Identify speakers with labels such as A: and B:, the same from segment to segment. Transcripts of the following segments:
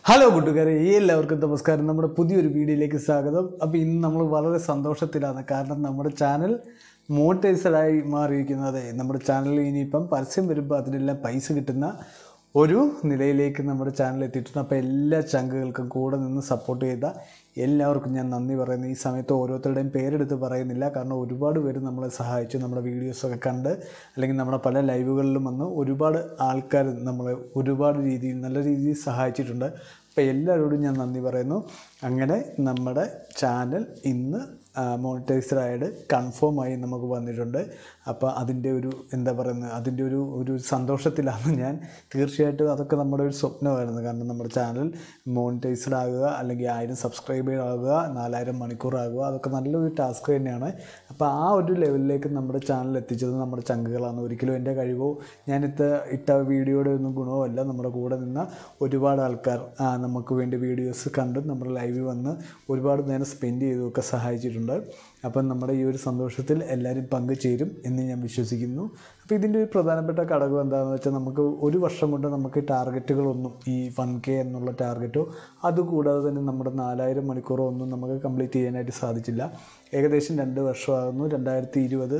A: hello കൂട്ടുകാരെ എല്ലാവർക്കും നമസ്കാരം നമ്മുടെ പുതിയൊരു വീഡിയോയിലേക്ക് സ്വാഗതം അപ്പോൾ ഇന്ന് നമ്മൾ വളരെ സന്തോഷത്തിലാണ് കാരണം നമ്മുടെ ചാനൽ മോണിറ്റൈസഡായി മാറിയിരിക്കുന്നത് നമ്മുടെ ചാനലിൽ ഇനിയിപ്പം പരസ്യം വരുമ്പോൾ അതിനെല്ലാം പൈസ കിട്ടുന്ന ഒരു നിലയിലേക്ക് നമ്മുടെ ചാനൽ എത്തിയിട്ടുണ്ട് അപ്പോൾ എല്ലാ ചങ്കുകൾക്കും കൂടെ നിന്ന് സപ്പോർട്ട് ചെയ്ത എല്ലാവർക്കും ഞാൻ നന്ദി പറയുന്നു ഈ സമയത്ത് ഓരോരുത്തരുടെയും പേരെടുത്ത് പറയുന്നില്ല കാരണം ഒരുപാട് പേര് നമ്മളെ സഹായിച്ചു നമ്മുടെ വീഡിയോസൊക്കെ കണ്ട് അല്ലെങ്കിൽ നമ്മുടെ പല ലൈവുകളിലും വന്ന് ഒരുപാട് ആൾക്കാർ നമ്മളെ ഒരുപാട് രീതിയിൽ നല്ല രീതിയിൽ സഹായിച്ചിട്ടുണ്ട് അപ്പോൾ എല്ലാവരോടും ഞാൻ നന്ദി പറയുന്നു അങ്ങനെ നമ്മുടെ ചാനൽ ഇന്ന് മോണിറ്റൈസ്ഡായിട്ട് കൺഫേം ആയി നമുക്ക് വന്നിട്ടുണ്ട് അപ്പോൾ അതിൻ്റെ ഒരു എന്താ പറയുന്നത് അതിൻ്റെ ഒരു ഒരു സന്തോഷത്തിലാണ് ഞാൻ തീർച്ചയായിട്ടും അതൊക്കെ നമ്മുടെ ഒരു സ്വപ്നമായിരുന്നു കാരണം നമ്മുടെ ചാനൽ മോണിറ്റൈസ്ഡ് ആകുക അല്ലെങ്കിൽ ആയിരം സബ്സ്ക്രൈബർ ആകുക നാലായിരം മണിക്കൂർ ആകുക അതൊക്കെ നല്ലൊരു ടാസ്ക് തന്നെയാണ് അപ്പോൾ ആ ഒരു ലെവലിലേക്ക് നമ്മുടെ ചാനൽ എത്തിച്ചത് നമ്മുടെ ചങ്കുകളാണ് ഒരിക്കലും എൻ്റെ കഴിവോ ഞാനിത്ത ഇട്ട വീഡിയോയുടെ ഒന്നും ഗുണമോ അല്ല നമ്മുടെ കൂടെ നിന്ന ഒരുപാട് ആൾക്കാർ ആ, നമുക്ക് വേണ്ടി വീഡിയോസ് കണ്ടും നമ്മുടെ ലൈവിൽ വന്ന് ഒരുപാട് നേരം സ്പെൻഡ് ചെയ്തുമൊക്കെ സഹായിച്ചിട്ടുണ്ട് അപ്പം നമ്മുടെ ഈ ഒരു സന്തോഷത്തിൽ എല്ലാവരും പങ്കുചേരും എന്ന് ഞാൻ വിശ്വസിക്കുന്നു അപ്പോൾ ഇതിൻ്റെ ഒരു പ്രധാനപ്പെട്ട ഘടകം എന്താണെന്ന് വെച്ചാൽ നമുക്ക് ഒരു വർഷം കൊണ്ട് നമുക്ക് ടാർഗറ്റുകളൊന്നും ഈ വൺ കെ എന്നുള്ള ടാർഗറ്റോ അതുകൂടാതെ തന്നെ നമ്മുടെ നാലായിരം മണിക്കൂറോ ഒന്നും നമുക്ക് കംപ്ലീറ്റ് ചെയ്യാനായിട്ട് സാധിച്ചില്ല ഏകദേശം രണ്ട് വർഷമാകുന്നു രണ്ടായിരത്തി ഇരുപത്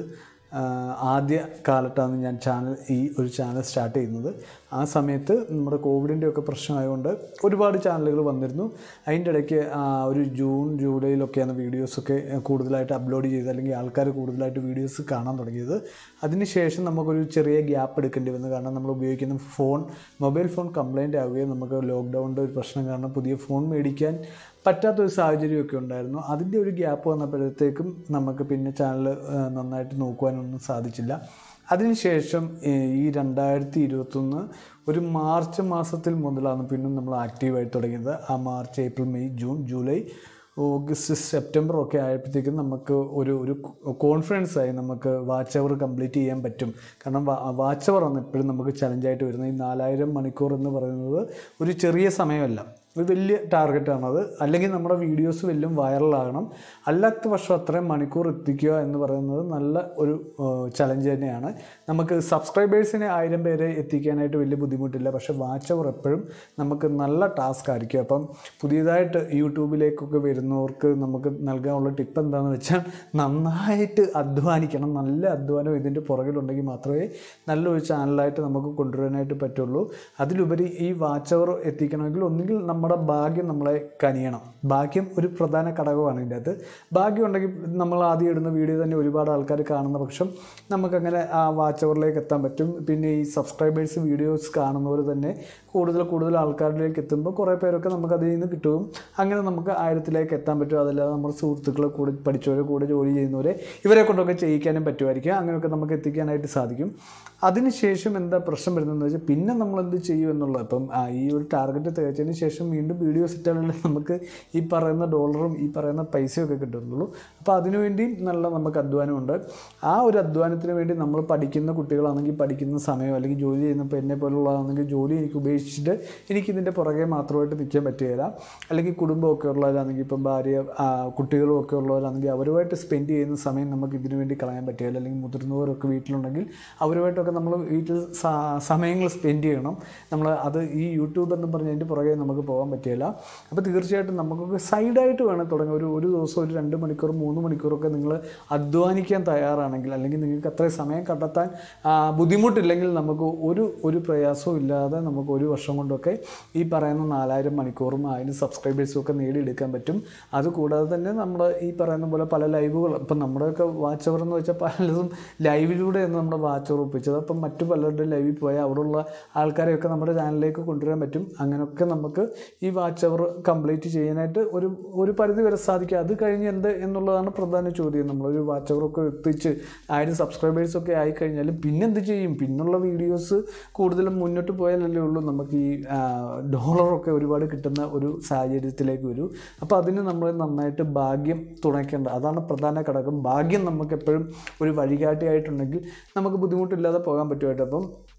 A: ആദ്യ കാലത്താണ് ഞാൻ ചാനൽ ഈ ഒരു ചാനൽ സ്റ്റാർട്ട് ചെയ്യുന്നത് ആ സമയത്ത് നമ്മുടെ കോവിഡിൻ്റെ ഒക്കെ പ്രശ്നമായതുകൊണ്ട് ഒരുപാട് ചാനലുകൾ വന്നിരുന്നു അതിൻ്റെ ഇടയ്ക്ക് ആ, ഒരു ജൂൺ ജൂലൈയിലൊക്കെയാണ് വീഡിയോസൊക്കെ കൂടുതലായിട്ട് അപ്ലോഡ് ചെയ്തത് അല്ലെങ്കിൽ ആൾക്കാർ കൂടുതലായിട്ട് വീഡിയോസ് കാണാൻ തുടങ്ങിയത് അതിനുശേഷം നമുക്കൊരു ചെറിയ ഗ്യാപ്പ് എടുക്കേണ്ടി വന്നു കാരണം നമ്മൾ ഉപയോഗിക്കുന്ന ഫോൺ മൊബൈൽ ഫോൺ കംപ്ലൈൻ്റ് ആവുകയും നമുക്ക് ലോക്ക്ഡൗണിൻ്റെ ഒരു പ്രശ്നം കാരണം പുതിയ ഫോൺ മേടിക്കാൻ പറ്റാത്തൊരു സാഹചര്യമൊക്കെ ഉണ്ടായിരുന്നു അതിൻ്റെ ഒരു ഗ്യാപ്പ് വന്നപ്പോഴത്തേക്കും നമുക്ക് പിന്നെ ചാനൽ നന്നായിട്ട് നോക്കുവാനൊന്നും സാധിച്ചില്ല അതിനുശേഷം ഏഹ്, ഈ രണ്ടായിരത്തി ഇരുപത്തൊന്ന് ഒരു മാർച്ച് മാസത്തിൽ മുതലാണ് പിന്നെ നമ്മൾ ആക്റ്റീവായി തുടങ്ങിയത് ആ March April May June July August September ഒക്കെ ആയപ്പോഴത്തേക്കും നമുക്ക് ഒരു ഒരു കോൺഫിഡൻസ് ആയി നമുക്ക് വാച്ച് അവർ കംപ്ലീറ്റ് ചെയ്യാൻ പറ്റും കാരണം വാച്ച് അവർ ആണ് എപ്പോഴും നമുക്ക് ചലഞ്ചായിട്ട് വരുന്നത് ഈ നാലായിരം മണിക്കൂർ എന്ന് പറയുന്നത് ഒരു ചെറിയ സമയമല്ല ഒരു വലിയ ടാർഗറ്റാണത് അല്ലെങ്കിൽ നമ്മുടെ വീഡിയോസ് വലിയ വൈറലാകണം അല്ലാത്ത പക്ഷം അത്രയും മണിക്കൂർ എത്തിക്കുക എന്ന് പറയുന്നത് നല്ല ഒരു ചലഞ്ച് തന്നെയാണ് നമുക്ക് സബ്സ്ക്രൈബേഴ്സിനെ ആയിരം പേരെ എത്തിക്കാനായിട്ട് വലിയ ബുദ്ധിമുട്ടില്ല പക്ഷേ വാച്ച് അവർ എപ്പോഴും നമുക്ക് നല്ല ടാസ്ക് ആയിരിക്കും അപ്പം പുതിയതായിട്ട് യൂട്യൂബിലേക്കൊക്കെ വരുന്നവർക്ക് നമുക്ക് നൽകാനുള്ള ടിപ്പ് എന്താണെന്ന് വെച്ചാൽ നന്നായിട്ട് അധ്വാനിക്കണം നല്ല അധ്വാനം ഇതിൻ്റെ പുറകിലുണ്ടെങ്കിൽ മാത്രമേ നല്ലൊരു ചാനലായിട്ട് നമുക്ക് കൊണ്ടുവരാനായിട്ട് പറ്റുള്ളൂ അതിലുപരി ഈ വാച്ച് അവർ എത്തിക്കണമെങ്കിൽ ഒന്നുകിൽ നമ്മുടെ ഭാഗ്യം നമ്മളെ കനിയണം ഭാഗ്യം ഒരു പ്രധാന ഘടകമാണ് ഇതിൻ്റെ അകത്ത് ഭാഗ്യം ഉണ്ടെങ്കിൽ നമ്മൾ ആദ്യം ഇടുന്ന വീഡിയോ തന്നെ ഒരുപാട് ആൾക്കാർ കാണുന്ന പക്ഷം നമുക്കങ്ങനെ ആ വാച്ച് അവറിലേക്ക് എത്താൻ പറ്റും പിന്നെ ഈ സബ്സ്ക്രൈബേഴ്സ് വീഡിയോസ് കാണുന്നവർ തന്നെ കൂടുതൽ കൂടുതൽ ആൾക്കാരിലേക്ക് എത്തുമ്പോൾ കുറേ പേരൊക്കെ നമുക്ക് അതിൽ നിന്ന് കിട്ടും അങ്ങനെ നമുക്ക് ആയിരത്തിലേക്ക് എത്താൻ പറ്റും അതല്ലാതെ നമ്മുടെ സുഹൃത്തുക്കളെ കൂടെ പഠിച്ചവരെ കൂടെ ജോലി ചെയ്യുന്നവരെ ഇവരെ കൊണ്ടൊക്കെ ചെയ്യിക്കാനും പറ്റുമായിരിക്കും അങ്ങനെയൊക്കെ നമുക്ക് എത്തിക്കാനായിട്ട് സാധിക്കും അതിനുശേഷം എന്താ പ്രശ്നം വരുന്നതെന്ന് വെച്ചാൽ പിന്നെ നമ്മൾ എന്ത് ചെയ്യും എന്നുള്ളത് ഇപ്പം ആ, ഈ ഒരു ടാർഗറ്റ് തികച്ചതിന് ശേഷം വീണ്ടും വീഡിയോസ് ഇട്ടാലല്ലേ നമുക്ക് ഈ പറയുന്ന ഡോളറും ഈ പറയുന്ന പൈസയൊക്കെ കിട്ടുന്നുള്ളൂ അപ്പോൾ അതിനുവേണ്ടി നല്ല നമുക്ക് അധ്വാനമുണ്ട് ആ ഒരു അധ്വാനത്തിന് വേണ്ടി നമ്മൾ പഠിക്കുന്ന കുട്ടികളാണെങ്കിൽ പഠിക്കുന്ന സമയം അല്ലെങ്കിൽ ജോലി ചെയ്യുന്നപ്പോൾ എന്നെ പോലുള്ളതാണെങ്കിൽ ജോലി എനിക്ക് ഉപേക്ഷിച്ചിട്ട് എനിക്കിതിൻ്റെ പുറകെ മാത്രമായിട്ട് നിൽക്കാൻ പറ്റുകയില്ല അല്ലെങ്കിൽ കുടുംബമൊക്കെ ഉള്ളവരാണെങ്കിൽ ഇപ്പം ഭാര്യ ആ, കുട്ടികളും ഒക്കെ ഉള്ളവരാണെങ്കിൽ അവരുമായിട്ട് സ്പെൻഡ് ചെയ്യുന്ന സമയം നമുക്ക് ഇതിനു വേണ്ടി കളയാൻ പറ്റുകയില്ല അല്ലെങ്കിൽ മുതിർന്നവരൊക്കെ വീട്ടിലുണ്ടെങ്കിൽ അവരുമായിട്ടൊക്കെ നമ്മൾ വീട്ടിൽ സ- സമയങ്ങൾ സ്പെൻഡ് ചെയ്യണം നമ്മൾ അത് ഈ യൂട്യൂബ് എന്ന് പറഞ്ഞ് അതിൻ്റെ പുറകെ നമുക്ക് പോകാൻ പറ്റില്ല അപ്പോൾ തീർച്ചയായിട്ടും നമുക്കൊക്കെ സൈഡായിട്ട് വേണം തുടങ്ങി ഒരു ഒരു ദിവസം ഒരു രണ്ട് മണിക്കൂർ മൂന്ന് മണിക്കൂറൊക്കെ നിങ്ങൾ അധ്വാനിക്കാൻ തയ്യാറാണെങ്കിൽ അല്ലെങ്കിൽ നിങ്ങൾക്ക് അത്രയും സമയം കണ്ടെത്താൻ ആ, ബുദ്ധിമുട്ടില്ലെങ്കിൽ നമുക്ക് ഒരു ഒരു പ്രയാസവും ഇല്ലാതെ നമുക്ക് ഒരു വർഷം കൊണ്ടൊക്കെ ഈ പറയുന്ന നാലായിരം മണിക്കൂറും ആയിരം സബ്സ്ക്രൈബേഴ്സും ഒക്കെ നേടിയെടുക്കാൻ പറ്റും അതുകൂടാതെ തന്നെ നമ്മൾ ഈ പറയുന്ന പോലെ പല ലൈവുകൾ ഇപ്പം നമ്മുടെയൊക്കെ വാച്ച് അവർ എന്ന് വെച്ചാൽ പലതും ലൈവിലൂടെയാണ് നമ്മുടെ വാച്ച് അവർ ഒപ്പിച്ചത് അപ്പം മറ്റു പലരുടെ ലൈവിൽ പോയാൽ അവിടെയുള്ള ആൾക്കാരെയൊക്കെ നമ്മുടെ ചാനലിലേക്ക് കൊണ്ടുവരാൻ പറ്റും അങ്ങനെയൊക്കെ നമുക്ക് ഈ വാച്ച് അവർ കംപ്ലീറ്റ് ചെയ്യാനായിട്ട് ഒരു ഒരു പരിധി വരെ സാധിക്കും അത് കഴിഞ്ഞ് എന്ത് എന്നുള്ളതാണ് പ്രധാന ചോദ്യം നമ്മളൊരു വാച്ച് അവറൊക്കെ എത്തിച്ച് ആയിരം സബ്സ്ക്രൈബേഴ്സൊക്കെ ആയിക്കഴിഞ്ഞാൽ പിന്നെ എന്ത് ചെയ്യും പിന്നുള്ള വീഡിയോസ് കൂടുതലും മുന്നോട്ട് പോയാലല്ലേ ഉള്ളൂ നമുക്ക് ഈ ആ, ഡോളറൊക്കെ ഒരുപാട് കിട്ടുന്ന ഒരു സാഹചര്യത്തിലേക്ക് വരൂ അപ്പോൾ അതിന് നമ്മൾ നന്നായിട്ട് ഭാഗ്യം തുണയ്ക്കേണ്ട അതാണ് പ്രധാന ഘടകം ഭാഗ്യം നമുക്ക് എപ്പോഴും ഒരു വഴികാട്ടിയായിട്ടുണ്ടെങ്കിൽ നമുക്ക് ബുദ്ധിമുട്ടില്ലാതെ പോകാൻ പറ്റുമായിട്ട് അപ്പം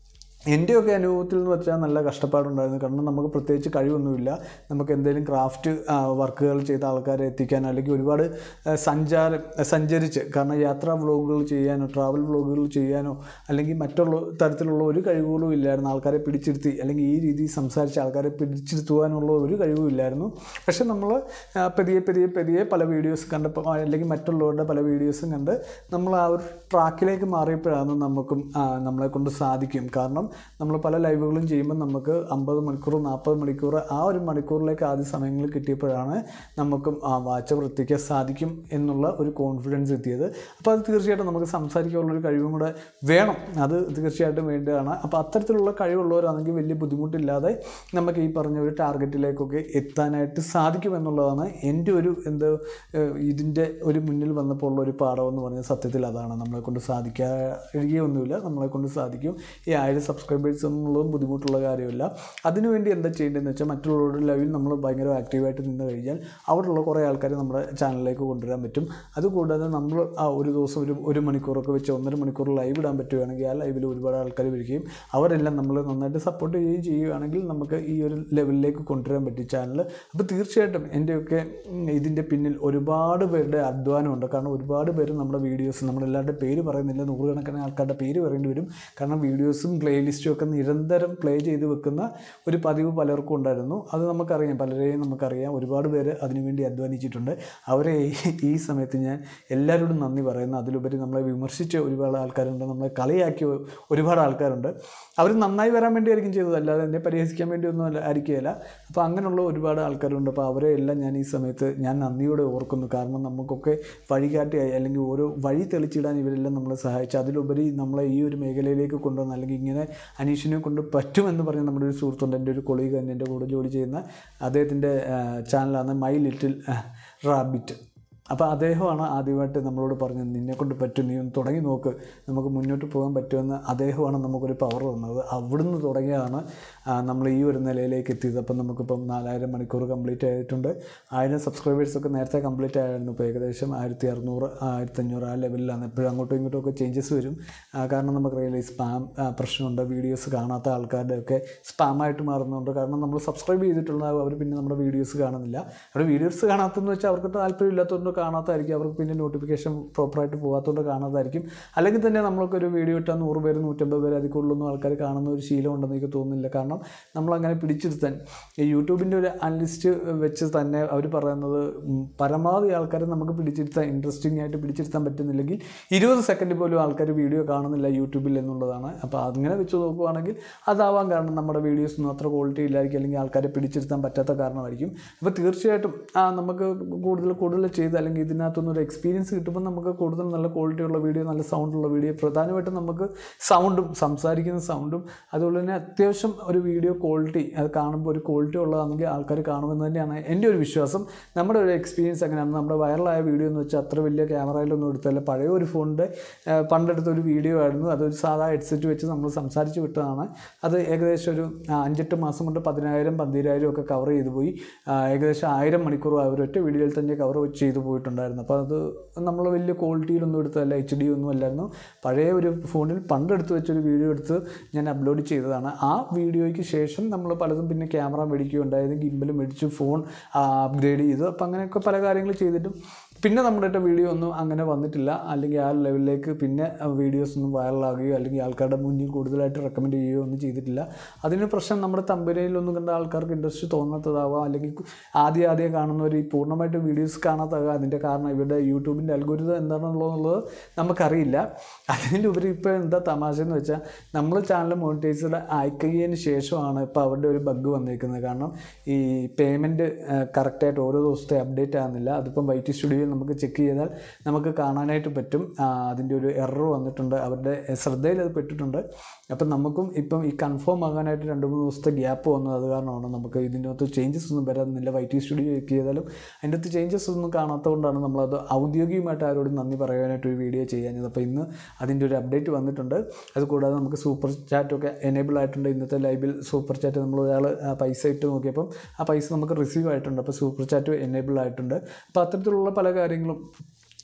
A: എൻ്റെയൊക്കെ അനുഭവത്തിൽ എന്ന് വെച്ചാൽ നല്ല കഷ്ടപ്പാടുണ്ടായിരുന്നു കാരണം നമുക്ക് പ്രത്യേകിച്ച് കഴിവൊന്നുമില്ല നമുക്ക് എന്തെങ്കിലും ക്രാഫ്റ്റ് വർക്കുകൾ ചെയ്ത ആൾക്കാരെ എത്തിക്കാനോ അല്ലെങ്കിൽ ഒരുപാട് ആ, സഞ്ചാരം സഞ്ചരിച്ച് കാരണം യാത്രാ വ്ളോഗുകൾ ചെയ്യാനോ ട്രാവൽ വ്ളോഗുകൾ ചെയ്യാനോ അല്ലെങ്കിൽ മറ്റുള്ള തരത്തിലുള്ള ഒരു കഴിവുകളും ഇല്ലായിരുന്നു ആൾക്കാരെ പിടിച്ചിരുത്തി അല്ലെങ്കിൽ ഈ രീതിയിൽ സംസാരിച്ച് ആൾക്കാരെ പിടിച്ചിരുത്തുവാനുള്ള ഒരു കഴിവും ഇല്ലായിരുന്നു പക്ഷെ നമ്മൾ പതിയെ പതിയെ പതിയെ പല വീഡിയോസ് കണ്ടപ്പോൾ അല്ലെങ്കിൽ മറ്റുള്ളവരുടെ പല വീഡിയോസും കണ്ട് നമ്മൾ ആ ഒരു ട്രാക്കിലേക്ക് മാറിയപ്പോഴാണ് നമുക്കും ആ, നമ്മളെ കൊണ്ട് സാധിക്കും കാരണം നമ്മൾ പല ലൈവുകളും ചെയ്യുമ്പോൾ നമുക്ക് അമ്പത് മണിക്കൂർ നാൽപ്പത് മണിക്കൂർ ആ ഒരു മണിക്കൂറിലേക്ക് ആദ്യ സമയങ്ങളിൽ കിട്ടിയപ്പോഴാണ് നമുക്കും ആ വാച്ച് വൃത്തിക്കാൻ സാധിക്കും എന്നുള്ള ഒരു കോൺഫിഡൻസ് എത്തിയത് അപ്പോൾ അത് തീർച്ചയായിട്ടും നമുക്ക് സംസാരിക്കാനുള്ളൊരു കഴിവും കൂടെ വേണം അത് തീർച്ചയായിട്ടും വേണ്ടതാണ് അപ്പോൾ അത്തരത്തിലുള്ള കഴിവുള്ളവരാണെങ്കിൽ വലിയ ബുദ്ധിമുട്ടില്ലാതെ നമുക്ക് ഈ പറഞ്ഞ ഒരു ടാർഗറ്റിലേക്കൊക്കെ എത്താനായിട്ട് സാധിക്കും എന്നുള്ളതാണ് എൻ്റെ ഒരു എന്ത് ഏഹ്, ഇതിൻ്റെ ഒരു മുന്നിൽ വന്നപ്പോൾ ഉള്ള ഒരു പാഠം എന്ന് പറഞ്ഞാൽ സത്യത്തിൽ അതാണ് നമ്മളെ കൊണ്ട് സാധിക്കാഴികയൊന്നുമില്ല നമ്മളെ കൊണ്ട് സാധിക്കും ഈ ആയിരം സബ്സ്ക്രൈബേഴ്സ് എന്നുള്ളതും ബുദ്ധിമുട്ടുള്ള കാര്യമില്ല അതിനുവേണ്ടി എന്താ ചെയ്യേണ്ടതെന്ന് വെച്ചാൽ മറ്റുള്ളവരുടെ ലൈവിൽ നമ്മൾ ഭയങ്കര ആക്റ്റീവായിട്ട് നിന്ന് കഴിഞ്ഞാൽ അവിടെയുള്ള കുറേ ആൾക്കാരെ നമ്മുടെ ചാനലിലേക്ക് കൊണ്ടുവരാൻ പറ്റും അതുകൂടാതെ നമ്മൾ ആ ഒരു ദിവസം ഒരു ഒരു മണിക്കൂറൊക്കെ വെച്ച് ഒന്നര മണിക്കൂർ ലൈവ് ഇടാൻ പറ്റുകയാണെങ്കിൽ ആ ലൈവിൽ ഒരുപാട് ആൾക്കാർ വരികയും അവരെല്ലാം നമ്മൾ നന്നായിട്ട് സപ്പോർട്ട് ചെയ്യുകയും ചെയ്യുകയാണെങ്കിൽ നമുക്ക് ഈ ഒരു ലെവലിലേക്ക് കൊണ്ടുവരാൻ പറ്റും ചാനൽ അപ്പോൾ തീർച്ചയായിട്ടും എൻ്റെയൊക്കെ ഉം, ഇതിൻ്റെ പിന്നിൽ ഒരുപാട് പേരുടെ അധ്വാനമുണ്ട് കാരണം ഒരുപാട് പേര് നമ്മുടെ വീഡിയോസ് നമ്മളെല്ലാവരുടെ പേര് പറയുന്നില്ല നൂറുകണക്കിന് ആൾക്കാരുടെ പേര് പറയേണ്ടി വരും കാരണം വീഡിയോസും പ്ലേലിസ്റ്റും ഒക്കെ നിരന്തരം പ്ലേ ചെയ്ത് വെക്കുന്ന ഒരു പതിവ് പലർക്കും ഉണ്ടായിരുന്നു അത് നമുക്കറിയാം പലരെയും നമുക്കറിയാം ഒരുപാട് പേര് അതിനുവേണ്ടി അധ്വാനിച്ചിട്ടുണ്ട് അവരെ ഈ- ഈ സമയത്ത് ഞാൻ എല്ലാവരോടും നന്ദി പറയുന്നു അതിലുപരി നമ്മളെ വിമർശിച്ച ഒരുപാട് ആൾക്കാരുണ്ട് നമ്മളെ കളിയാക്കിയ ഒരുപാട് ആൾക്കാരുണ്ട് അവർ നന്നായി വരാൻ വേണ്ടിയായിരിക്കും ചെയ്തത് അല്ലാതെ എന്നെ പരിഹസിക്കാൻ വേണ്ടി ഒന്നും അല്ല ആയിരിക്കുകയില്ല അപ്പോൾ അങ്ങനെയുള്ള ഒരുപാട് ആൾക്കാരുണ്ട് അപ്പോൾ അവരെ എല്ലാം ഞാൻ ഈ സമയത്ത് ഞാൻ നന്ദിയോടെ ഓർക്കുന്നു കാരണം നമുക്കൊക്കെ വഴികാട്ടിയായി അല്ലെങ്കിൽ ഓരോ വഴി തെളിച്ചിടാൻ ഇവരെല്ലാം നമ്മളെ സഹായിച്ചു അതിലുപരി നമ്മളെ ഈ ഒരു മേഖലയിലേക്ക് കൊണ്ടുവന്ന അല്ലെങ്കിൽ ഇങ്ങനെ അനീഷിനെ കൊണ്ട് പറ്റുമെന്ന് പറഞ്ഞ നമ്മുടെ ഒരു സുഹൃത്തുണ്ട് എൻ്റെ ഒരു കൊളീഗ് തന്നെ എൻ്റെ കൂടെ ജോലി ചെയ്യുന്ന അദ്ദേഹത്തിൻ്റെ ചാനലാണ് മൈ ലിറ്റിൽ റാബിറ്റ് അപ്പോൾ അദ്ദേഹമാണ് ആദ്യമായിട്ട് നമ്മളോട് പറഞ്ഞത് നിന്നെ കൊണ്ട് പറ്റും നീ ഒന്ന് തുടങ്ങി നോക്ക് നമുക്ക് മുന്നോട്ട് പോകാൻ പറ്റുമെന്ന് അദ്ദേഹമാണ് നമുക്കൊരു പവർ തന്നത് അവിടുന്ന് തുടങ്ങിയതാണ് ആ, നമ്മൾ ഈ ഒരു നിലയിലേക്ക് എത്തിയത് അപ്പം നമുക്കിപ്പം നാലായിരം മണിക്കൂർ കംപ്ലീറ്റ് ആയിട്ടുണ്ട് ആയിരം സബ്സ്ക്രൈബേഴ്സൊക്കെ നേരത്തെ കംപ്ലീറ്റ് ആയിരുന്നു ഇപ്പോൾ ഏകദേശം ആയിരത്തി അറുന്നൂറ് ആയിരത്തഞ്ഞൂറ് ആ ലെവലിലാണ് എപ്പോഴും അങ്ങോട്ടും ഇങ്ങോട്ടും ഒക്കെ ചേഞ്ചസ് വരും ആ, കാരണം നമുക്കറിയില്ല ഈ സ്പാം പ്രശ്നമുണ്ട് വീഡിയോസ് കാണാത്ത ആൾക്കാരുടെ ഒക്കെ സ്പാമായിട്ട് മാറുന്നുണ്ട് കാരണം നമ്മൾ സബ്സ്ക്രൈബ് ചെയ്തിട്ടുള്ള അവർ പിന്നെ നമ്മുടെ വീഡിയോസ് കാണുന്നില്ല അവർ വീഡിയോസ് കാണാത്തതെന്ന് വെച്ചാൽ അവർക്ക് താല്പര്യമില്ലാത്തതുകൊണ്ട് കാണാത്തതായിരിക്കും അവർക്ക് പിന്നെ നോട്ടിഫിക്കേഷൻ പ്രോപ്പറായിട്ട് പോകാത്തതുകൊണ്ട് കാണാത്തതായിരിക്കും അല്ലെങ്കിൽ തന്നെ നമ്മൾക്ക് ഒരു വീഡിയോ ഇട്ടാൽ നൂറ് പേര് നൂറ്റമ്പത് പേര് അതിൽ കൂടുതലൊന്നും ആൾക്കാർ കാണുന്ന ഒരു ശീലം ഉണ്ടെന്ന് എനിക്ക് തോന്നുന്നില്ല കാരണം നമ്മളങ്ങനെ പിടിച്ചിരുത്താൻ ഈ യൂട്യൂബിൻ്റെ ഒരു അനലിസ്റ്റ് വെച്ച് തന്നെ അവർ പറയുന്നത് ഉം, പരമാവധി ആൾക്കാരെ നമുക്ക് പിടിച്ചിരുത്താൻ ഇൻട്രസ്റ്റിംഗ് ആയിട്ട് പിടിച്ചിരുത്താൻ പറ്റുന്നില്ലെങ്കിൽ ഇരുപത് സെക്കൻഡ് പോലും ആൾക്കാർ വീഡിയോ കാണുന്നില്ല യൂട്യൂബിൽ എന്നുള്ളതാണ് അപ്പോൾ അങ്ങനെ വെച്ച് നോക്കുവാണെങ്കിൽ അതാവാൻ കാരണം നമ്മുടെ വീഡിയോസ് ഒന്നും അത്ര ക്വാളിറ്റി ഇല്ലായിരിക്കും അല്ലെങ്കിൽ ആൾക്കാരെ പിടിച്ചിരുത്താൻ പറ്റാത്ത കാരണമായിരിക്കും അപ്പോൾ തീർച്ചയായിട്ടും ആ നമുക്ക് കൂടുതൽ കൂടുതൽ ചെയ്ത് അല്ലെങ്കിൽ ഇതിനകത്തുനിന്ന് ഒരു എക്സ്പീരിയൻസ് കിട്ടുമ്പോൾ നമുക്ക് കൂടുതൽ നല്ല ക്വാളിറ്റി ഉള്ള വീഡിയോ നല്ല സൗണ്ടുള്ള വീഡിയോ പ്രധാനമായിട്ടും നമുക്ക് സൗണ്ടും സംസാരിക്കുന്ന സൗണ്ടും അതുപോലെ തന്നെ അത്യാവശ്യം ഒരു വീഡിയോ ക്വാളിറ്റി അത് കാണുമ്പോൾ ഒരു ക്വാളിറ്റി ഉള്ളതാണെങ്കിൽ ആൾക്കാർ കാണുമെന്ന് തന്നെയാണ് എൻ്റെ ഒരു വിശ്വാസം നമ്മുടെ ഒരു എക്സ്പീരിയൻസ് അങ്ങനെയാണ് നമ്മുടെ വൈറലായ വീഡിയോ എന്ന് വെച്ചാൽ അത്ര വലിയ ക്യാമറയിലൊന്നും എടുത്തല്ല പഴയ ഒരു ഫോണിൻ്റെ പണ്ടെടുത്ത ഒരു വീഡിയോ ആയിരുന്നു അതൊരു സാധാ ഹെഡ്സെറ്റ് വെച്ച് നമ്മൾ സംസാരിച്ച് വിട്ടതാണ് അത് ഏകദേശം ഒരു ആ, അഞ്ചെട്ട് മാസം കൊണ്ട് പതിനായിരം പന്തിരായിരം ഒക്കെ കവർ ചെയ്തു പോയി ആ, ഏകദേശം ആയിരം മണിക്കൂർ ആ ഒരൊറ്റ വീഡിയോയിൽ തന്നെ കവർ ചെയ്തു പോയിട്ടുണ്ടായിരുന്നു അപ്പോൾ അത് നമ്മൾ വലിയ ക്വാളിറ്റിയിലൊന്നും എടുത്തതല്ല എച്ച് ഡി ഒന്നും അല്ലായിരുന്നു പഴയ ഒരു ഫോണിൽ പണ്ടെടുത്ത് വെച്ചൊരു വീഡിയോ എടുത്ത് ഞാൻ അപ്ലോഡ് ചെയ്തതാണ് ആ വീഡിയോയ്ക്ക് ശേഷം നമ്മൾ പലതും പിന്നെ ക്യാമറ മേടിക്കുകയുണ്ടായത് ഗിംബൽ മേടിച്ചു ഫോൺ അപ്ഗ്രേഡ് ചെയ്തു അപ്പോൾ അങ്ങനെയൊക്കെ പല കാര്യങ്ങൾ ചെയ്തിട്ടും പിന്നെ നമ്മുടെ ഇട്ട വീഡിയോ ഒന്നും അങ്ങനെ വന്നിട്ടില്ല അല്ലെങ്കിൽ ആ ലെവലിലേക്ക് പിന്നെ വീഡിയോസ് ഒന്നും വൈറലാകുകയോ അല്ലെങ്കിൽ ആൾക്കാരുടെ മുന്നിൽ കൂടുതലായിട്ട് റെക്കമെൻഡ് ചെയ്യുകയോ ഒന്നും ചെയ്തിട്ടില്ല അതിന് പ്രശ്നം നമ്മുടെ തമ്പനയിലൊന്നും കണ്ട ആൾക്കാർക്ക് ഇൻട്രസ്റ്റ് തോന്നാത്തതാവാം അല്ലെങ്കിൽ ആദ്യം ആദ്യം കാണുന്നവർ ഈ പൂർണ്ണമായിട്ട് വീഡിയോസ് കാണാത്തതാകാം അതിൻ്റെ കാരണം ഇവരുടെ യൂട്യൂബിൻ്റെ അൽഗോരിതം എന്താണെന്നുള്ളത് നമുക്കറിയില്ല അതിലുപരി ഇപ്പോൾ എന്താ തമാശ എന്ന് വെച്ചാൽ നമ്മൾ ചാനൽ മോണിറ്റൈസ്ഡ് ആയിക്കഴിഞ്ഞതിന് ശേഷമാണ് ഇപ്പോൾ അവരുടെ ഒരു ബഗ് വന്നേക്കുന്നത് കാരണം ഈ പേയ്മെൻറ്റ് കറക്റ്റായിട്ട് ഓരോ ദിവസത്തെ അപ്ഡേറ്റ് ആകുന്നില്ല അതിപ്പം വൈറ്റ് സ്റ്റുഡിയോയിൽ നമുക്ക് ചെക്ക് ചെയ്താൽ നമുക്ക് കാണാനായിട്ട് പറ്റും ആ, അതിൻ്റെ ഒരു എറർ വന്നിട്ടുണ്ട് അവരുടെ ശ്രദ്ധയിൽ അത് പെട്ടിട്ടുണ്ട് അപ്പം നമുക്കും ഇപ്പം ഈ കൺഫേം ആകാനായിട്ട് രണ്ട് മൂന്ന് ദിവസത്തെ ഗ്യാപ്പ് വന്നത് അത് കാരണമാണ് നമുക്ക് ഇതിൻ്റെ അകത്ത് ചേഞ്ചസ് ഒന്നും വരാനില്ല വൈറ്റ് സ്റ്റുഡിയോ ചെക്ക് ചെയ്താലും അതിൻ്റെ അകത്ത് ചേഞ്ചസ് ഒന്നും കാണാത്തതുകൊണ്ടാണ് നമ്മളത് ഔദ്യോഗികമായിട്ട് ആരോടും നന്ദി പറയാനായിട്ട് ഒരു വീഡിയോ ചെയ്യാഞ്ഞത് അപ്പോൾ ഇന്ന് അതിൻ്റെ ഒരു അപ്ഡേറ്റ് വന്നിട്ടുണ്ട് അതുകൂടാതെ നമുക്ക് സൂപ്പർ ചാറ്റൊക്കെ എനേബിൾ ആയിട്ടുണ്ട് ഇന്നത്തെ ലൈവിൽ സൂപ്പർ ചാറ്റ് നമ്മൾ ഒരാൾ പൈസ ഇട്ട് നോക്കിയപ്പം ആ പൈസ നമുക്ക് റിസീവ് ആയിട്ടുണ്ട് അപ്പോൾ സൂപ്പർ ചാറ്റ് എനേബിൾ ആയിട്ടുണ്ട് അപ്പോൾ അത്തരത്തിലുള്ള പല കാര്യങ്ങളും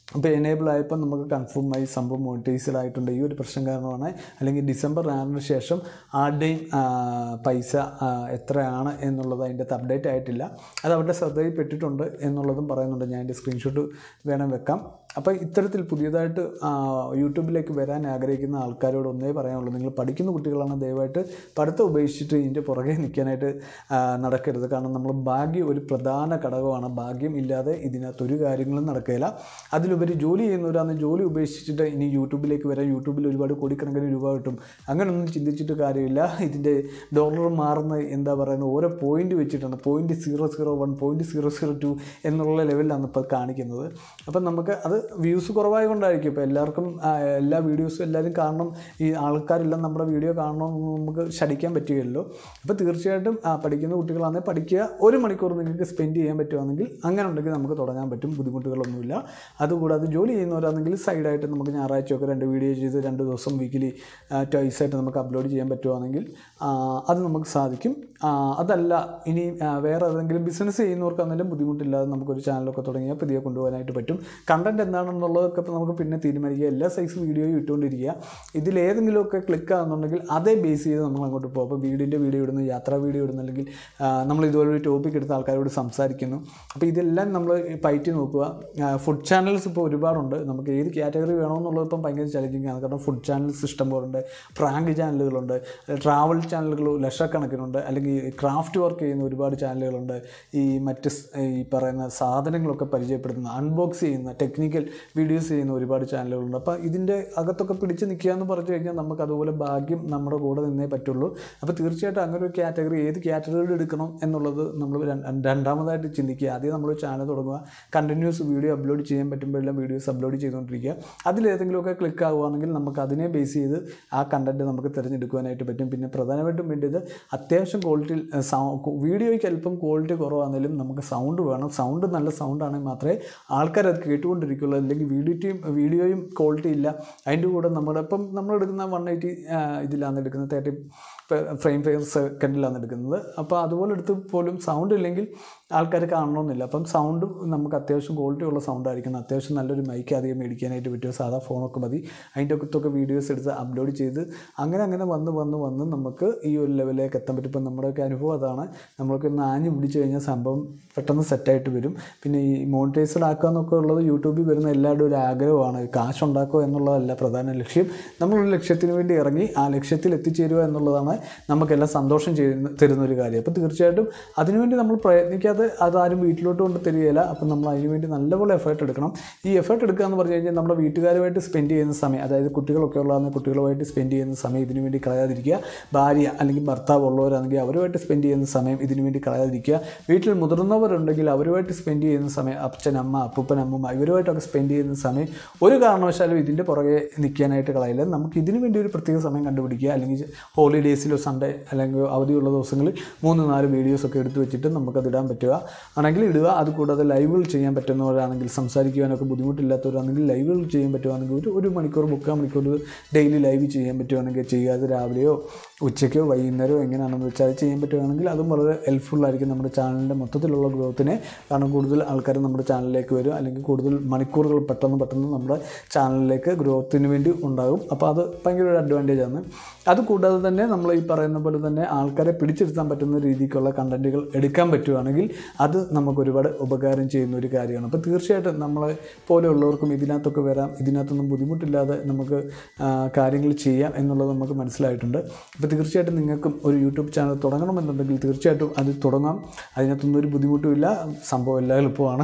A: അപ്പോൾ എനേബിൾ ആയപ്പോൾ നമുക്ക് കൺഫേം ആയി സംഭവം മോണിറ്റൈസ്ഡ് ആയിട്ടുണ്ട് ഈ ഒരു പ്രശ്നം കാരണമാണ് അല്ലെങ്കിൽ ഡിസംബർ ആറിന് ശേഷം ആരുടെയും ആ, പൈസ ആ, എത്രയാണ് എന്നുള്ളത് അതിൻ്റെ അകത്ത് അപ്ഡേറ്റ് ആയിട്ടില്ല അത് അവരുടെ ശ്രദ്ധയിൽപ്പെട്ടിട്ടുണ്ട് എന്നുള്ളതും പറയുന്നുണ്ട് ഞാൻ എൻ്റെ സ്ക്രീൻഷോട്ട് വേണം വെക്കാം അപ്പോൾ ഇത്തരത്തിൽ പുതിയതായിട്ട് ആ, യൂട്യൂബിലേക്ക് വരാൻ ആഗ്രഹിക്കുന്ന ആൾക്കാരോട് ഒന്നേ പറയാനുള്ളൂ നിങ്ങൾ പഠിക്കുന്ന കുട്ടികളാണ് ദയവായിട്ട് പഠിത്തം ഉപേക്ഷിച്ചിട്ട് ഇതിൻ്റെ പുറകെ നിൽക്കാനായിട്ട് ആ, നടക്കരുത് കാരണം നമ്മൾ ഭാഗ്യം ഒരു പ്രധാന ഘടകമാണ് ഭാഗ്യം ഇല്ലാതെ ഇതിനകത്ത് ഒരു കാര്യങ്ങളും നടക്കില്ല അതിലുപരി ജോലി ചെയ്യുന്നവരാണ് ജോലി ഉപേക്ഷിച്ചിട്ട് ഇനി യൂട്യൂബിലേക്ക് വരാൻ യൂട്യൂബിൽ ഒരുപാട് കോടിക്കണക്കിന് രൂപ കിട്ടും അങ്ങനെയൊന്നും ചിന്തിച്ചിട്ട് കാര്യമില്ല ഇതിൻ്റെ ഡോളർ മാറുന്ന എന്താ പറയുന്നത് ഓരോ പോയിന്റ് വെച്ചിട്ടാണ് point zero zero one point zero zero two എന്നുള്ള ലെവലിലാണ് ഇപ്പോൾ കാണിക്കുന്നത് അപ്പം നമുക്ക് അത് വ്യൂസ് കുറവായത് കൊണ്ടായിരിക്കും ഇപ്പോൾ എല്ലാവർക്കും ആ, എല്ലാ വീഡിയോസും എല്ലാവരും കാണണം ഈ ആൾക്കാരെല്ലാം നമ്മുടെ വീഡിയോ കാണണമെന്ന് നമുക്ക് ശടിക്കാൻ പറ്റുകയല്ലോ അപ്പോൾ തീർച്ചയായിട്ടും ആ, പഠിക്കുന്ന കുട്ടികളാണെങ്കിൽ പഠിക്കുക ഒരു മണിക്കൂർ നിങ്ങൾക്ക് സ്പെൻഡ് ചെയ്യാൻ പറ്റുവാണെങ്കിൽ അങ്ങനെ ഉണ്ടെങ്കിൽ നമുക്ക് തുടങ്ങാൻ പറ്റും ബുദ്ധിമുട്ടുകളൊന്നുമില്ല അതുകൂടാതെ ജോലി ചെയ്യുന്നവരാണെങ്കിൽ സൈഡായിട്ട് നമുക്ക് ഞായറാഴ്ചയൊക്കെ രണ്ട് വീഡിയോ ചെയ്ത് രണ്ട് ദിവസം വീക്കിലി ട്വൈസ് ആയിട്ട് നമുക്ക് അപ്ലോഡ് ചെയ്യാൻ പറ്റുവാണെങ്കിൽ ആ, അത് നമുക്ക് സാധിക്കും ആ, അതല്ല ഇനി ആ, വേറെ ഏതെങ്കിലും ബിസിനസ് ചെയ്യുന്നവർക്കാണെങ്കിലും ബുദ്ധിമുട്ടില്ലാതെ നമുക്കൊരു ചാനലൊക്കെ തുടങ്ങിയാൽ പുതിയ കൊണ്ടുപോകാനായിട്ട് പറ്റും കണ്ടൻറ്റ് എന്താണെന്നുള്ളതൊക്കെ ഇപ്പോൾ നമുക്ക് പിന്നെ തീരുമാനിക്കുക എല്ലാ സൈസ് വീഡിയോയും ഇട്ടുകൊണ്ടിരിക്കുക ഇതിലേതെങ്കിലുമൊക്കെ ക്ലിക്ക് ആകുന്നുണ്ടെങ്കിൽ അതേ ബേസ് ചെയ്ത് നമ്മൾ അങ്ങോട്ട് പോകും അപ്പോൾ വീടിൻ്റെ വീഡിയോ ഇടുന്നു യാത്രാ വീഡിയോ ഇടുന്നു അല്ലെങ്കിൽ ആ, നമ്മൾ ഇതുപോലെ ഒരു ടോപ്പിക് എടുത്ത് ആൾക്കാരോട് സംസാരിക്കുന്നു അപ്പോൾ ഇതെല്ലാം നമ്മൾ പയറ്റി നോക്കുക ഫുഡ് ചാനൽസ് ഇപ്പോൾ ഒരുപാടുണ്ട് നമുക്ക് ഏത് കാറ്റഗറി വേണമെന്നുള്ളത് ഇപ്പം ഭയങ്കര ചലഞ്ചിങ് ആണ് കാരണം ഫുഡ് ചാനൽസ് ഇഷ്ടം പോലെ ഉണ്ട് പ്രാങ്ക് ചാനലുകളുണ്ട് ട്രാവൽ ചാനലുകൾ ലക്ഷക്കണക്കിനുണ്ട് അല്ലെങ്കിൽ ക്രാഫ്റ്റ് വർക്ക് ചെയ്യുന്ന ഒരുപാട് ചാനലുകളുണ്ട് ഈ മറ്റ് സ്- ഈ പറയുന്ന സാധനങ്ങളൊക്കെ പരിചയപ്പെടുത്തുന്ന അൺബോക്സ് ചെയ്യുന്ന ടെക്നിക്കൽ വീഡിയോസ് ചെയ്യുന്ന ഒരുപാട് ചാനലുകളുണ്ട് അപ്പോൾ ഇതിൻ്റെ അകത്തൊക്കെ പിടിച്ച് നിൽക്കുക എന്ന് പറഞ്ഞു കഴിഞ്ഞാൽ നമുക്ക് അതുപോലെ ഭാഗ്യം നമ്മുടെ കൂടെ നിന്നേ പറ്റുള്ളൂ അപ്പോൾ തീർച്ചയായിട്ടും അങ്ങനെ ഒരു കാറ്റഗറി ഏത് കാറ്റഗറിയിൽ എടുക്കണം എന്നുള്ളത് നമ്മൾ ര- രണ്ടാമതായിട്ട് ചിന്തിക്കുക ആദ്യം നമ്മൾ ചാനൽ തുടങ്ങുക കണ്ടിന്യൂസ് വീഡിയോ അപ്ലോഡ് ചെയ്യാൻ പറ്റുമ്പോഴെല്ലാം വീഡിയോസ് അപ്ലോഡ് ചെയ്തുകൊണ്ടിരിക്കുക അതിലേതെങ്കിലുമൊക്കെ ക്ലിക്ക് ആവുകയാണെങ്കിൽ നമുക്ക് അതിനെ ബേസ് ചെയ്ത് ആ കണ്ടൻറ്റ് നമുക്ക് തിരഞ്ഞെടുക്കുവാനായിട്ട് പറ്റും പിന്നെ പ്രധാനമായിട്ടും വേണ്ടത് അത്യാവശ്യം ക്വാളിറ്റിയിൽ വീഡിയോയ്ക്ക് അല്പം ക്വാളിറ്റി കുറവാണെങ്കിലും നമുക്ക് സൗണ്ട് വേണം സൗണ്ട് നല്ല സൗണ്ട് ആണെങ്കിൽ മാത്രമേ ആൾക്കാർ അത് കേട്ടുകൊണ്ടിരിക്കുള്ളൂ അല്ലെങ്കിൽ വീഡിയോയും വീഡിയോയും ക്വാളിറ്റി ഇല്ല അതിൻ്റെ കൂടെ നമ്മുടെ ഇപ്പം നമ്മൾ എടുക്കുന്ന വൺ എയ്റ്റി ഇതിലാണ് എടുക്കുന്നത് തേർട്ടി ഫ്രെയിം പെയർ സെക്കൻഡിലാണ് എടുക്കുന്നത് അപ്പോൾ അതുപോലെ എടുത്ത് പോലും സൗണ്ട് ഇല്ലെങ്കിൽ ആൾക്കാർ കാണണമെന്നില്ല അപ്പം സൗണ്ട് നമുക്ക് അത്യാവശ്യം ക്വാളിറ്റി ഉള്ള സൗണ്ട് ആയിരിക്കണം അത്യാവശ്യം നല്ലൊരു മൈക്ക് അധികം മേടിക്കാനായിട്ട് പറ്റുമോ സാധാ ഫോണൊക്കെ മതി അതിൻ്റെ അകത്തൊക്കെ വീഡിയോസ് എടുത്ത് അപ്ലോഡ് ചെയ്ത് അങ്ങനെ അങ്ങനെ വന്ന് വന്ന് വന്ന് നമുക്ക് ഈ ഒരു ലെവലിലേക്ക് എത്താൻ പറ്റും ഇപ്പം നമ്മുടെയൊക്കെ അനുഭവം അതാണ് നമ്മൾക്ക് ഒന്ന് ആഞ്ഞ് പിടിച്ച് കഴിഞ്ഞാൽ സംഭവം പെട്ടെന്ന് സെറ്റായിട്ട് വരും പിന്നെ ഈ മോണിറ്റൈസ്ഡ് ആക്കുക എന്നൊക്കെ ഉള്ളത് യൂട്യൂബിൽ വരുന്ന എല്ലാവരുടെയും ഒരു ആഗ്രഹമാണ് കാശ് ഉണ്ടാക്കുക എന്നുള്ളതല്ല പ്രധാന ലക്ഷ്യം നമ്മളൊരു ലക്ഷ്യത്തിന് വേണ്ടി ഇറങ്ങി ആ ലക്ഷ്യത്തിൽ എത്തിച്ചേരുക എന്നുള്ളതാണ് നമുക്കെല്ലാം സന്തോഷം ചെയ്യുന്ന തരുന്ന ഒരു കാര്യം അപ്പോൾ തീർച്ചയായിട്ടും അതിനുവേണ്ടി നമ്മൾ പ്രയത്നിക്കാതെ അതാരും വീട്ടിലോട്ട് കൊണ്ട് തരികയില്ല അപ്പം നമ്മൾ അതിനുവേണ്ടി നല്ലപോലെ എഫേർട്ട് എടുക്കണം ഈ എഫേർട്ട് എടുക്കുക എന്ന് പറഞ്ഞു കഴിഞ്ഞാൽ നമ്മുടെ വീട്ടുകാരുമായിട്ട് സ്പെൻഡ് ചെയ്യുന്ന സമയം അതായത് കുട്ടികളൊക്കെ ഉള്ളതാണ് കുട്ടികളുമായിട്ട് സ്പെൻഡ് ചെയ്യുന്ന സമയം ഇതിനു വേണ്ടി കളയാതിരിക്കുക ഭാര്യ അല്ലെങ്കിൽ ഭർത്താവ് ഉള്ളവരാണെങ്കിൽ അവരുമായിട്ട് സ്പെൻഡ് ചെയ്യുന്ന സമയം ഇതിനു വേണ്ടി കളയാതിരിക്കുക വീട്ടിൽ മുതിർന്നവരുണ്ടെങ്കിൽ അവരുമായിട്ട് സ്പെൻഡ് ചെയ്യുന്ന സമയം അച്ഛൻ അമ്മ അപ്പൂപ്പൻ അമ്മൂമ്മ ഇവരുമായിട്ടൊക്കെ സ്പെൻഡ് ചെയ്യുന്ന സമയം ഒരു കാരണവശാലും ഇതിൻ്റെ പുറകെ നിൽക്കാനായിട്ട് കളയില്ല നമുക്ക് ഇതിനു വേണ്ടി ഒരു പ്രത്യേക സമയം കണ്ടുപിടിക്കുക അല്ലെങ്കിൽ ഹോളിഡേയ്സിലോ സൺഡേ അല്ലെങ്കിൽ അവധിയുള്ള ദിവസങ്ങളിൽ മൂന്ന് നാല് വീഡിയോസ് ഒക്കെ എടുത്തു വെച്ചിട്ട് നമുക്കത് ഇടാൻ പറ്റുക ആണെങ്കിൽ ഇടുക അതുകൂടാതെ ലൈവുകൾ ചെയ്യാൻ പറ്റുന്നവരാണെങ്കിൽ സംസാരിക്കുവാനൊക്കെ ബുദ്ധിമുട്ടില്ലാത്തവരാണെങ്കിൽ ലൈവുകൾ ചെയ്യാൻ പറ്റുവാണെങ്കിൽ ഒരു ഒരു മണിക്കൂർ മുക്കാൽ മണിക്കൂർ ഡെയിലി ലൈവ് ചെയ്യാൻ പറ്റുവാണെങ്കിൽ ചെയ്യുക അത് രാവിലെയോ ഉച്ചയ്ക്കോ വൈകുന്നേരമോ എങ്ങനെയാണെന്ന് വെച്ചാൽ അത് ചെയ്യാൻ പറ്റുവാണെങ്കിൽ അതും വളരെ ഹെൽപ്ഫുൾ ആയിരിക്കും നമ്മുടെ ചാനലിൻ്റെ മൊത്തത്തിലുള്ള ഗ്രോത്തിനെ കാരണം കൂടുതൽ ആൾക്കാർ നമ്മുടെ ചാനലിലേക്ക് വരും അല്ലെങ്കിൽ കൂടുതൽ മണിക്കൂറുകൾ പെട്ടെന്ന് പെട്ടെന്ന് നമ്മുടെ ചാനലിലേക്ക് ഗ്രോത്തിന് വേണ്ടി ഉണ്ടാകും അപ്പോൾ അത് ഭയങ്കര ഒരു അഡ്വാൻറ്റേജ് ആണ് അതുകൂടാതെ തന്നെ നമ്മൾ ഈ പറയുന്ന പോലെ തന്നെ ആൾക്കാരെ പിടിച്ചിരുത്താൻ പറ്റുന്ന രീതിക്കുള്ള കണ്ടൻറ്റുകൾ എടുക്കാൻ പറ്റുവാണെങ്കിൽ അത് നമുക്ക് ഒരുപാട് ഉപകാരം ചെയ്യുന്ന ഒരു കാര്യമാണ് അപ്പോൾ തീർച്ചയായിട്ടും നമ്മളെ പോലെയുള്ളവർക്കും ഇതിനകത്തൊക്കെ വരാം ഇതിനകത്തൊന്നും ബുദ്ധിമുട്ടില്ലാതെ നമുക്ക് ആ, കാര്യങ്ങൾ ചെയ്യാം എന്നുള്ളത് നമുക്ക് മനസ്സിലായിട്ടുണ്ട് അപ്പോൾ തീർച്ചയായിട്ടും നിങ്ങൾക്കും ഒരു യൂട്യൂബ് ചാനൽ തുടങ്ങണമെന്നുണ്ടെങ്കിൽ തീർച്ചയായിട്ടും അത് തുടങ്ങാം അതിനകത്തൊന്നും ഒരു ബുദ്ധിമുട്ടുമില്ല സംഭവം എല്ലാം എളുപ്പമാണ്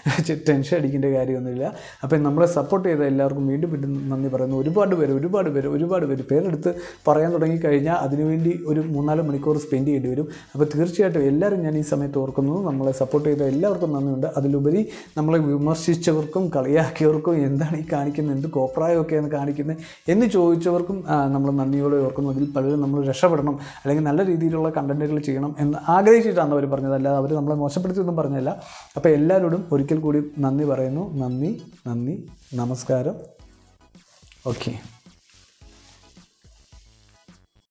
A: ടെൻഷൻ അടിക്കേണ്ട കാര്യമൊന്നുമില്ല അപ്പോൾ നമ്മളെ സപ്പോർട്ട് ചെയ്ത എല്ലാവർക്കും വീണ്ടും വീണ്ടും നന്ദി പറയുന്നു ഒരുപാട് പേര് ഒരുപാട് പേര് ഒരുപാട് പേര് പേരെടുത്ത് പറയാൻ തുടങ്ങിക്കഴിഞ്ഞാൽ അതിനുവേണ്ടി ഒരു മൂന്നാല് മണിക്കൂർ സ്പെൻഡ് ചെയ്യേണ്ടി വരും അപ്പോൾ തീർച്ചയായിട്ടും എല്ലാവരും ഞാൻ ഈ സമയത്ത് ഓർക്കുന്നു നമ്മളെ സപ്പോർട്ട് ചെയ്ത എല്ലാവർക്കും നന്ദിയുണ്ട് അതിലുപരി നമ്മളെ വിമർശിച്ചവർക്കും കളിയാക്കിയവർക്കും എന്താണ് ഈ കാണിക്കുന്നത് എന്ത് കോപ്രായമൊക്കെയാണ് കാണിക്കുന്നത് എന്ന് ചോദിച്ചവർക്കും ആ, നമ്മൾ നന്ദിയോടെ ഓർക്കുന്നു അതിൽ പലരും നമ്മൾ രക്ഷപ്പെടണം അല്ലെങ്കിൽ നല്ല രീതിയിലുള്ള കണ്ടൻറ്റുകൾ ചെയ്യണം എന്ന് ആഗ്രഹിച്ചിട്ടാണ് അവർ പറഞ്ഞത് അല്ലാതെ അവർ നമ്മളെ മോശപ്പെടുത്തിയൊന്നും പറഞ്ഞല്ല അപ്പോൾ എല്ലാവരോടും ഒരിക്കൽ കൂടി നന്ദി പറയുന്നു നന്ദി നന്ദി നമസ്കാരം ഓക്കെ